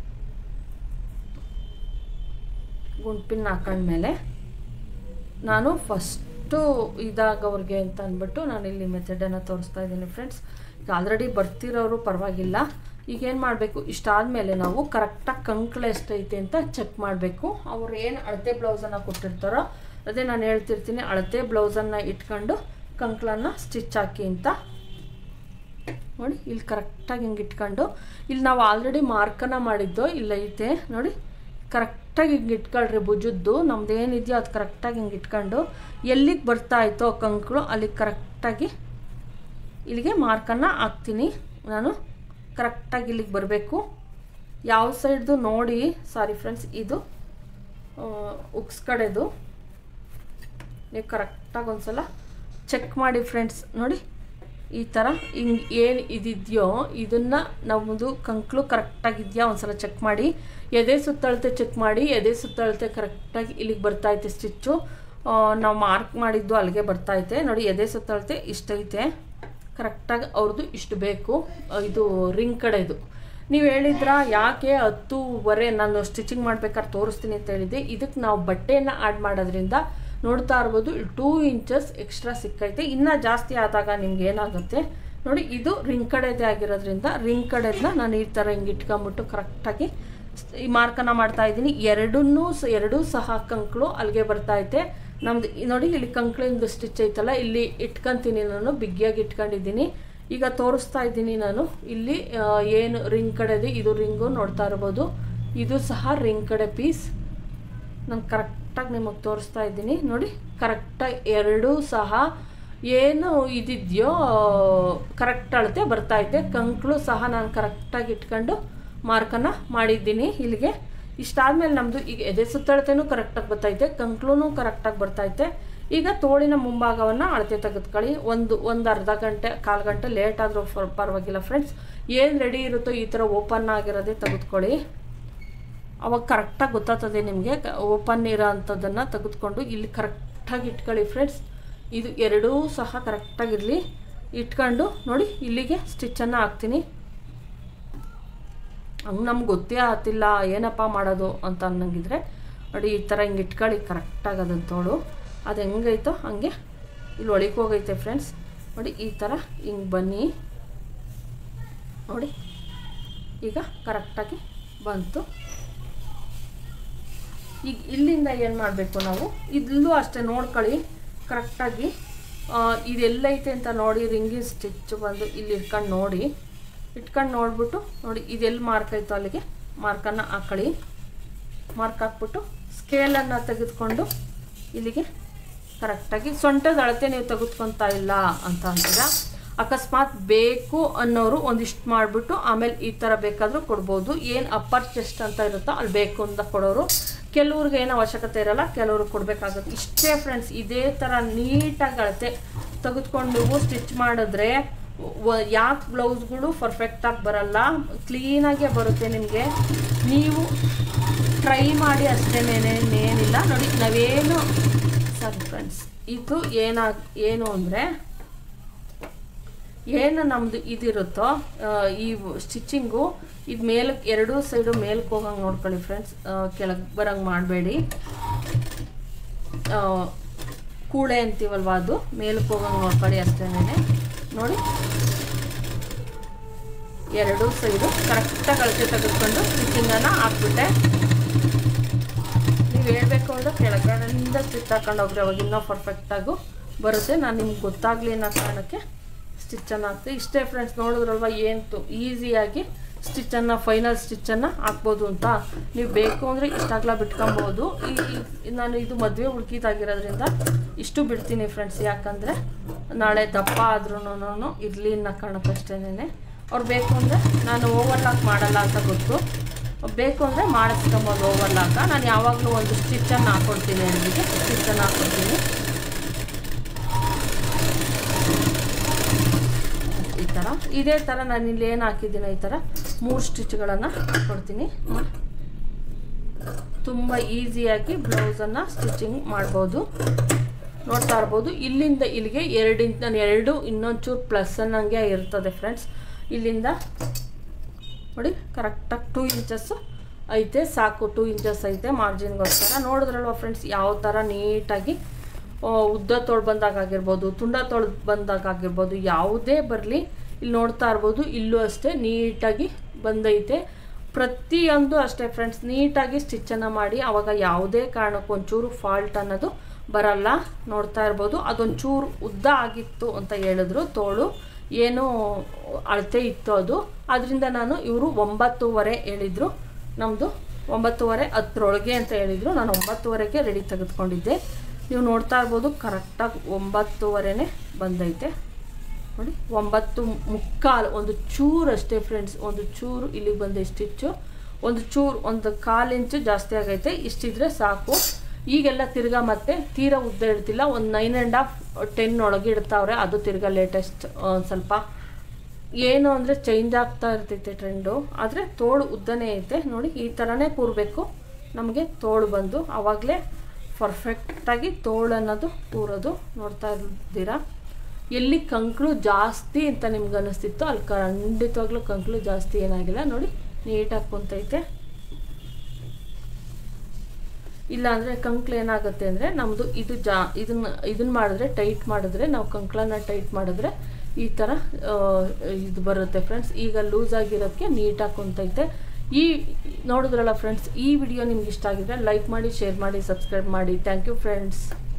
ಗುಂಪಿನ ಹಾಕೊಂಡ್ಮೇಲೆ ನಾನು ಫಸ್ಟು ಇದಾಗವ್ರಿಗೆ ಅಂತ ಅಂದ್ಬಿಟ್ಟು ನಾನು ಇಲ್ಲಿ ಮೆಥಡನ್ನು ತೋರಿಸ್ತಾ ಇದ್ದೀನಿ ಫ್ರೆಂಡ್ಸ್ ಈಗ ಆಲ್ರೆಡಿ ಬರ್ತಿರೋರು ಪರವಾಗಿಲ್ಲ ಈಗೇನು ಮಾಡಬೇಕು ಇಷ್ಟಾದಮೇಲೆ ನಾವು ಕರೆಕ್ಟಾಗಿ ಕಂಕಳ ಎಷ್ಟೈತೆ ಅಂತ ಚೆಕ್ ಮಾಡಬೇಕು ಅವ್ರು ಏನು ಅಳತೆ ಬ್ಲೌಸನ್ನು ಕೊಟ್ಟಿರ್ತಾರೋ ಅದೇ ನಾನು ಹೇಳ್ತಿರ್ತೀನಿ ಅಳತೆ ಬ್ಲೌಸನ್ನು ಇಟ್ಕೊಂಡು ಕಂಕಳನ್ನು ಸ್ಟಿಚ್ ಹಾಕಿ ಅಂತ ನೋಡಿ ಇಲ್ಲಿ ಕರೆಕ್ಟಾಗಿ ಹಿಂಗೆ ಇಟ್ಕೊಂಡು ಇಲ್ಲಿ ನಾವು ಆಲ್ರೆಡಿ ಮಾರ್ಕನ್ನು ಮಾಡಿದ್ದು ಇಲ್ಲೈತೆ ನೋಡಿ ಕರೆಕ್ಟಾಗಿ ಹಿಂಗೆ ಇಟ್ಕೊಳ್ರಿ ಭುಜದ್ದು ನಮ್ದು ಏನಿದೆಯೋ ಅದು ಕರೆಕ್ಟಾಗಿ ಹಿಂಗೆ ಇಟ್ಕೊಂಡು ಎಲ್ಲಿಗೆ ಬರ್ತಾ ಇತ್ತೋ ಕಂಕಳು ಅಲ್ಲಿಗೆ ಕರೆಕ್ಟಾಗಿ ಇಲ್ಲಿಗೆ ಮಾರ್ಕನ್ನು ಹಾಕ್ತೀನಿ ನಾನು ಕರೆಕ್ಟಾಗಿ ಇಲ್ಲಿಗೆ ಬರಬೇಕು ಯಾವ ಸೈಡ್ದು ನೋಡಿ ಸಾರಿ ಫ್ರೆಂಡ್ಸ್ ಇದು ಉಕ್ಸ್ ಕಡೆದು ನೀವು ಕರೆಕ್ಟಾಗಿ ಒಂದು ಸಲ ಚೆಕ್ ಮಾಡಿ ಫ್ರೆಂಡ್ಸ್ ನೋಡಿ ಈ ಥರ ಹಿಂಗೆ ಏನು ಇದಿದೆಯೋ ಇದನ್ನು ನಮ್ಮದು ಕಂಕ್ಳು ಕರೆಕ್ಟಾಗಿದೆಯಾ ಒಂದ್ಸಲ ಚೆಕ್ ಮಾಡಿ ಎದೆ ಸುತ್ತಳತೆ ಚೆಕ್ ಮಾಡಿ ಎದೆ ಸುತ್ತಳತೆ ಕರೆಕ್ಟಾಗಿ ಇಲ್ಲಿಗೆ ಬರ್ತೈತೆ ಸ್ಟಿಚ್ಚು ನಾವು ಮಾರ್ಕ್ ಮಾಡಿದ್ದು ಅಲ್ಲಿಗೆ ಬರ್ತೈತೆ ನೋಡಿ ಎದೆ ಸುತ್ತಳತೆ ಇಷ್ಟೈತೆ ಕರೆಕ್ಟಾಗಿ ಅವ್ರದ್ದು ಇಷ್ಟು ಬೇಕು ಇದು ರಿಂಗ್ ಕಡೆದು ನೀವು ಹೇಳಿದ್ರ ಯಾಕೆ ಹತ್ತೂವರೆ ನಾನು ಸ್ಟಿಚಿಂಗ್ ಮಾಡ್ಬೇಕಾದ್ರೆ ತೋರಿಸ್ತೀನಿ ಅಂತ ಹೇಳಿದ್ದೆ ಇದಕ್ಕೆ ನಾವು ಬಟ್ಟೆಯನ್ನು ಆ್ಯಡ್ ಮಾಡೋದ್ರಿಂದ ನೋಡ್ತಾ ಇರ್ಬೋದು ಟೂ ಇಂಚಸ್ ಎಕ್ಸ್ಟ್ರಾ ಸಿಕ್ಕೈತೆ ಇನ್ನೂ ಜಾಸ್ತಿ ಆದಾಗ ನಿಮ್ಗೆ ಏನಾಗುತ್ತೆ ನೋಡಿ ಇದು ರಿಂಗ್ ಕಡೆದೇ ಆಗಿರೋದ್ರಿಂದ ರಿಂಗ್ ಕಡೆದನ್ನ ನಾನು ಈ ಥರ ಹಿಂಗೆ ಇಟ್ಕೊಂಬಿಟ್ಟು ಕರೆಕ್ಟಾಗಿ ಈ ಮಾರ್ಕನ್ನು ಮಾಡ್ತಾ ಇದ್ದೀನಿ ಎರಡನ್ನೂ ಸ ಎರಡೂ ಸಹ ಕಂಕ್ಳು ಅಲ್ಲಿಗೆ ಬರ್ತೈತೆ ನಮ್ದು ನೋಡಿ ಇಲ್ಲಿ ಕಂಕ್ಳಿಂದು ಸ್ಟಿಚ್ ಐತಲ್ಲ ಇಲ್ಲಿ ಇಟ್ಕೊಂತೀನಿ ನಾನು ಬಿಗ್ಗಿಯಾಗಿ ಇಟ್ಕೊಂಡಿದ್ದೀನಿ ಈಗ ತೋರಿಸ್ತಾ ಇದ್ದೀನಿ ನಾನು ಇಲ್ಲಿ ಆ, ಏನು ರಿಂಗ್ ಕಡೆದು ಇದು ರಿಂಗು ನೋಡ್ತಾ ಇರ್ಬೋದು ಇದು ಸಹ ರಿಂಗ್ ಕಡೆ ಪೀಸ್ ನಾನು ಕರೆಕ್ಟಾಗಿ ನಿಮಗೆ ತೋರಿಸ್ತಾ ಇದ್ದೀನಿ ನೋಡಿ ಕರೆಕ್ಟಾಗಿ ಎರಡೂ ಸಹ ಏನು ಇದಿದೆಯೋ ಕರೆಕ್ಟ್ ಅಳತೆ ಬರ್ತೈತೆ ಕಂಕ್ಳು ಸಹ ನಾನು ಕರೆಕ್ಟಾಗಿ ಇಟ್ಕೊಂಡು ಮಾರ್ಕನ್ನು ಮಾಡಿದ್ದೀನಿ ಇಲ್ಲಿಗೆ ಇಷ್ಟಾದಮೇಲೆ ನಮ್ಮದು ಈಗ ಎದೆ ಸುತ್ತಳತೆನೂ ಕರೆಕ್ಟಾಗಿ ಬರ್ತೈತೆ ಕಂಕ್ಳೂ ಕರೆಕ್ಟಾಗಿ ಬರ್ತೈತೆ ಈಗ ತೋಳಿನ ಮುಂಭಾಗವನ್ನು ಅಳತೆ ತೆಗೆದುಕೊಳ್ಳಿ ಒಂದು ಒಂದು ಅರ್ಧ ಗಂಟೆ ಕಾಲು ಗಂಟೆ ಲೇಟ್ ಆದರೂ ಪರವಾಗಿಲ್ಲ ಫ್ರೆಂಡ್ಸ್ ಏನು ರೆಡಿ ಇರುತ್ತೋ ಈ ಥರ ಓಪನ್ ಆಗಿರೋದೇ ತೆಗೆದುಕೊಳ್ಳಿ ಅವಾಗ ಕರೆಕ್ಟಾಗಿ ಗೊತ್ತಾಗ್ತದೆ ನಿಮಗೆ ಓಪನ್ ಇರೋ ಅಂಥದ್ದನ್ನು ತೆಗೆದುಕೊಂಡು ಇಲ್ಲಿ ಕರೆಕ್ಟಾಗಿ ಇಟ್ಕೊಳ್ಳಿ ಫ್ರೆಂಡ್ಸ್ ಇದು ಎರಡೂ ಸಹ ಕರೆಕ್ಟಾಗಿರಲಿ ಇಟ್ಕೊಂಡು ನೋಡಿ ಇಲ್ಲಿಗೆ ಸ್ಟಿಚ್ಚನ್ನು ಹಾಕ್ತೀನಿ ಹಂಗೆ ನಮ್ಗೆ ಗೊತ್ತೇ ಆಗ್ತಿಲ್ಲ ಏನಪ್ಪ ಮಾಡೋದು ಅಂತ ಅನ್ನಂಗಿದ್ರೆ ನೋಡಿ ಈ ಥರ ಹಿಂಗೆ ಇಟ್ಕೊಳ್ಳಿ ಕರೆಕ್ಟಾಗಿ ಅದನ್ನು ತೋಳು ಅದು ಹೆಂಗೈತೋ ಹಂಗೆ ಇಲ್ಲಿ ಒಳಗೆ ಹೋಗೈತೆ ಫ್ರೆಂಡ್ಸ್ ನೋಡಿ ಈ ಥರ ಹಿಂಗೆ ಬನ್ನಿ ನೋಡಿ ಈಗ ಕರೆಕ್ಟಾಗಿ ಬಂತು ಈಗ ಇಲ್ಲಿಂದ ಏನು ಮಾಡಬೇಕು ನಾವು ಇಲ್ಲೂ ಅಷ್ಟೇ ನೋಡ್ಕೊಳ್ಳಿ ಕರೆಕ್ಟಾಗಿ ಇದೆಲ್ಲೈತೆ ಅಂತ ನೋಡಿ ರಿಂಗಿನ ಸ್ಟಿಚ್ ಬಂದು ಇಲ್ಲಿ ಇಟ್ಕೊಂಡು ನೋಡಿ ಇಟ್ಕೊಂಡು ನೋಡ್ಬಿಟ್ಟು ನೋಡಿ ಇದೆಲ್ಲಿ ಮಾರ್ಕ್ ಐತೋ ಅಲ್ಲಿಗೆ ಮಾರ್ಕನ್ನು ಹಾಕೊಳ್ಳಿ ಮಾರ್ಕ್ ಹಾಕ್ಬಿಟ್ಟು ಸ್ಕೇಲನ್ನು ತೆಗೆದುಕೊಂಡು ಇಲ್ಲಿಗೆ ಕರೆಕ್ಟಾಗಿ ಸೊಂಟದ ಅಳತೆ ನೀವು ತೆಗೆದುಕೊತಾ ಇಲ್ಲ ಅಂತ ಅಂತೀರ ಅಕಸ್ಮಾತ್ ಬೇಕು ಅನ್ನೋರು ಒಂದಿಷ್ಟು ಮಾಡಿಬಿಟ್ಟು ಆಮೇಲೆ ಈ ಥರ ಬೇಕಾದರೂ ಕೊಡ್ಬೋದು ಏನು ಅಪ್ಪರ್ ಚೆಸ್ಟ್ ಅಂತ ಇರುತ್ತೋ ಅಲ್ಲಿ ಬೇಕು ಅಂತ ಕೊಡೋರು ಕೆಲವ್ರಿಗೆ ಏನು ಅವಶ್ಯಕತೆ ಇರಲ್ಲ ಕೆಲವ್ರಿಗೆ ಕೊಡಬೇಕಾಗುತ್ತೆ ಇಷ್ಟೇ ಫ್ರೆಂಡ್ಸ್ ಇದೇ ಥರ ನೀಟಾಗಿ ಅಳತೆ ತೆಗೆದುಕೊಂಡು ನೀವು ಸ್ಟಿಚ್ ಮಾಡಿದ್ರೆ ಯಾಕೆ ಬ್ಲೌಸ್ಗಳು ಪರ್ಫೆಕ್ಟಾಗಿ ಬರಲ್ಲ ಕ್ಲೀನಾಗೇ ಬರುತ್ತೆ ನಿಮಗೆ ನೀವು ಟ್ರೈ ಮಾಡಿ ಅಷ್ಟೇನೇನೇ ಏನಿಲ್ಲ ನೋಡಿ ನಾವೇನು ಸರಿ ಫ್ರೆಂಡ್ಸ್ ಇದು ಏನಾಗ ಏನು ಅಂದರೆ ಏನು ನಮ್ಮದು ಇದಿರುತ್ತೋ ಆ, ಈ ಸ್ಟಿಚಿಂಗು ಇದು ಮೇಲಕ್ಕೆ ಎರಡೂ ಸೈಡು ಮೇಲಕ್ಕೆ ಹೋಗಂಗೆ ನೋಡ್ಕೊಳ್ಳಿ ಫ್ರೆಂಡ್ಸ್ ಕೆಳಗೆ ಬರಂಗೆ ಮಾಡಬೇಡಿ ಕೂಳೆ ಅಂತೀವಲ್ವ ಅದು ಮೇಲಕ್ಕೆ ಹೋಗಂಗೆ ನೋಡ್ಕೊಳ್ಳಿ ಅಷ್ಟೇನೆ ನೋಡಿ ಎರಡೂ ಸೈಡು ಕರೆಕ್ಟಾಗಿ ಅಳತೆ ತೆಗೆದುಕೊಂಡು ಸ್ಟಿಚಿಂಗನ್ನು ಹಾಕ್ಬಿಟ್ಟೆ ನೀವು ಹೇಳ್ಬೇಕು ಅಂದರೆ ಕೆಳಗಡೆಯಿಂದ ಸ್ಟಿಚ್ ಹಾಕೊಂಡು ಹೋಗ್ರಿ ಅವಾಗ ಇನ್ನೂ ಪರ್ಫೆಕ್ಟಾಗು ಬರುತ್ತೆ ನಾನು ನಿಮ್ಗೆ ಗೊತ್ತಾಗಲಿ ಅನ್ನೋ ಕಾರಣಕ್ಕೆ ಸ್ಟಿಚ್ಚನ್ನು ಹಾಕ್ತೀನಿ ಇಷ್ಟೇ ಫ್ರೆಂಡ್ಸ್ ನೋಡಿದ್ರಲ್ವ ಏನು ಈಸಿಯಾಗಿ ಸ್ಟಿಚ್ಚನ್ನು ಫೈನಲ್ ಸ್ಟಿಚ್ಚನ್ನು ಹಾಕ್ಬೋದು ಅಂತ ನೀವು ಬೇಕು ಅಂದರೆ ಇಷ್ಟಾಗ್ಲ ಬಿಟ್ಕೊಬೋದು ಈ ಈ- ನಾನು ಇದು ಮದುವೆ ಹುಡುಕಿದಾಗಿರೋದ್ರಿಂದ ಇಷ್ಟು ಬಿಡ್ತೀನಿ ಫ್ರೆಂಡ್ಸ್ ಯಾಕಂದರೆ ನಾಳೆ ದಪ್ಪ ಆದ್ರೂ ಇರಲಿ ಅನ್ನೋ ಕಾರಣಕ್ಕಷ್ಟೇನೆ ಅವ್ರು ಬೇಕು ಅಂದರೆ ನಾನು ಓವರ್ಲಾಕ್ ಮಾಡಲ್ಲ ಅಂತ ಗೊತ್ತು ಬೇಕು ಅಂದರೆ ಮಾಡಿಸ್ಕೊಬೋದು ಓವರ್ಲಾಕ ನಾನು ಯಾವಾಗಲೂ ಒಂದು ಸ್ಟಿಚ್ಚನ್ನು ಹಾಕ್ಕೊಡ್ತೀನಿ ಅವರಿಗೆ ಸ್ಟಿಚ್ಚನ್ನು ಹಾಕ್ಕೊಡ್ತೀನಿ ಈ ಥರ ಇದೇ ಥರ ನಾನು ಇಲ್ಲಿ ಏನು ಹಾಕಿದ್ದೀನಿ ಈ ಥರ ಮೂರು ಸ್ಟಿಚ್ಗಳನ್ನು ಹಾಕ್ಕೊಡ್ತೀನಿ ನೋಡಿ. ತುಂಬ ಈಸಿಯಾಗಿ ಬ್ಲೌಸನ್ನು ಸ್ಟಿಚಿಂಗ್ ಮಾಡ್ಬೋದು ನೋಡ್ತಾ ಇರ್ಬೋದು ಇಲ್ಲಿಂದ ಇಲ್ಲಿಗೆ ಎರಡು ಇಂಚ್ ನಾನು ಎರಡು ಇನ್ನೊಂಚೂರು ಪ್ಲಸ್ ಅನ್ನಂಗೆ ಇರ್ತದೆ ಫ್ರೆಂಡ್ಸ್ ಇಲ್ಲಿಂದ ನೋಡಿ ಕರೆಕ್ಟಾಗಿ ಟೂ ಇಂಚಸ್ಸು ಐತೆ ಸಾಕು ಟೂ ಇಂಚಸ್ ಐತೆ ಮಾರ್ಜಿನ್ಗೋಸ್ಕರ ನೋಡಿದ್ರಲ್ವ ಫ್ರೆಂಡ್ಸ್ ಯಾವ ಥರ ನೀಟಾಗಿ ಆ, ಉದ್ದ ತೊಳ್ ಬಂದಾಗ ಆಗಿರ್ಬೋದು ತುಂಡ ತೊಳ್ ಬಂದಾಗ ಆಗಿರ್ಬೋದು ಯಾವುದೇ ಬರಲಿ ಇಲ್ಲಿ ನೋಡ್ತಾ ಇರ್ಬೋದು ಇಲ್ಲೂ ಅಷ್ಟೇ ನೀಟಾಗಿ ಬಂದೈತೆ ಪ್ರತಿಯೊಂದು ಅಷ್ಟೇ ಫ್ರೆಂಡ್ಸ್ ನೀಟಾಗಿ ಸ್ಟಿಚ್ಚನ್ನು ಮಾಡಿ ಆವಾಗ ಯಾವುದೇ ಕಾರಣಕ್ಕೂ ಒಂಚೂರು ಫಾಲ್ಟ್ ಅನ್ನೋದು ಬರಲ್ಲ ನೋಡ್ತಾ ಇರ್ಬೋದು ಅದೊಂಚೂರು ಉದ್ದ ಆಗಿತ್ತು ಅಂತ ಹೇಳಿದ್ರು ತೋಳು ಏನು ಅಳತೆ ಇತ್ತು ಅದು ಅದರಿಂದ ನಾನು ಇವರು ಒಂಬತ್ತುವರೆ ಹೇಳಿದರು ನಮ್ಮದು ಒಂಬತ್ತುವರೆ ಹತ್ತರೊಳಗೆ ಅಂತ ಹೇಳಿದರು ನಾನು ಒಂಬತ್ತುವರೆಗೆ ರೆಡಿ ತೆಗೆದುಕೊಂಡಿದ್ದೆ ನೀವು ನೋಡ್ತಾ ಇರ್ಬೋದು ಕರೆಕ್ಟಾಗಿ ಒಂಬತ್ತುವರೆನೇ ಬಂದೈತೆ ನೋಡಿ ಒಂಬತ್ತು ಮುಕ್ಕಾಲು ಒಂದು ಚೂರು ಅಷ್ಟೇ ಫ್ರೆಂಡ್ಸ್ ಒಂದು ಚೂರು ಇಲ್ಲಿಗೆ ಬಂದೆ ಸ್ಟಿಚ್ಚು ಒಂದು ಚೂರು ಒಂದು ಕಾಲು ಇಂಚು ಜಾಸ್ತಿ ಆಗೈತೆ ಇಷ್ಟಿದ್ರೆ ಸಾಕು ಈಗೆಲ್ಲ ತಿರ್ಗಾ ಮತ್ತೆ ತೀರಾ ಉದ್ದ ಇಡ್ತಿಲ್ಲ ಒಂದು ನೈನ್ ಆ್ಯಂಡ್ ಹಾಫ್ ಟೆನ್ ಒಳಗೆ ಇಡ್ತಾವ್ರೆ ಅದು ತಿರ್ಗಾ ಲೇಟೆಸ್ಟ್ ಸ್ವಲ್ಪ ಏನು ಅಂದರೆ ಚೇಂಜ್ ಆಗ್ತಾ ಇರ್ತೈತೆ ಟ್ರೆಂಡು ಆದರೆ ತೋಳು ಉದ್ದನೇ ಐತೆ ನೋಡಿ ಈ ಥರನೇ ಕೂರಬೇಕು ನಮಗೆ ತೋಳು ಬಂದು ಆವಾಗಲೇ ಪರ್ಫೆಕ್ಟಾಗಿ ತೋಳು ಅನ್ನೋದು ಕೂರೋದು ನೋಡ್ತಾ ಇದ್ದೀರಾ ಎಲ್ಲಿ ಕಂಕ್ಳು ಜಾಸ್ತಿ ಅಂತ ನಿಮ್ಗೆ ಅನ್ನಿಸ್ತಿತ್ತು ಅಲ್ಲಿ ಖಂಡಿತವಾಗ್ಲೂ ಕಂಕ್ಳು ಜಾಸ್ತಿ ಏನಾಗಿಲ್ಲ ನೋಡಿ ನೀಟಾಗಿ ಕುಂತೈತೆ ಇಲ್ಲ ಅಂದರೆ ಕಂಕ್ಳು ಏನಾಗುತ್ತೆ ಅಂದರೆ ನಮ್ಮದು ಇದು ಜಾ ಇದನ್ನ ಇದನ್ನ ಮಾಡಿದ್ರೆ ಟೈಟ್ ಮಾಡಿದ್ರೆ ನಾವು ಕಂಕ್ಳನ್ನ ಟೈಟ್ ಮಾಡಿದ್ರೆ ಈ ಥರ ಆ, ಇದು ಬರುತ್ತೆ ಫ್ರೆಂಡ್ಸ್ ಈಗ ಲೂಸ್ ಆಗಿರೋದಕ್ಕೆ ನೀಟಾಗಿ ಕುಂತೈತೆ ಈ ನೋಡಿದ್ರಲ್ಲ ಫ್ರೆಂಡ್ಸ್ ಈ ವಿಡಿಯೋ ನಿಮ್ಗೆ ಇಷ್ಟ ಆಗಿದ್ರೆ ಲೈಕ್ ಮಾಡಿ ಶೇರ್ ಮಾಡಿ ಸಬ್ಸ್ಕ್ರೈಬ್ ಮಾಡಿ ಥ್ಯಾಂಕ್ ಯು ಫ್ರೆಂಡ್ಸ್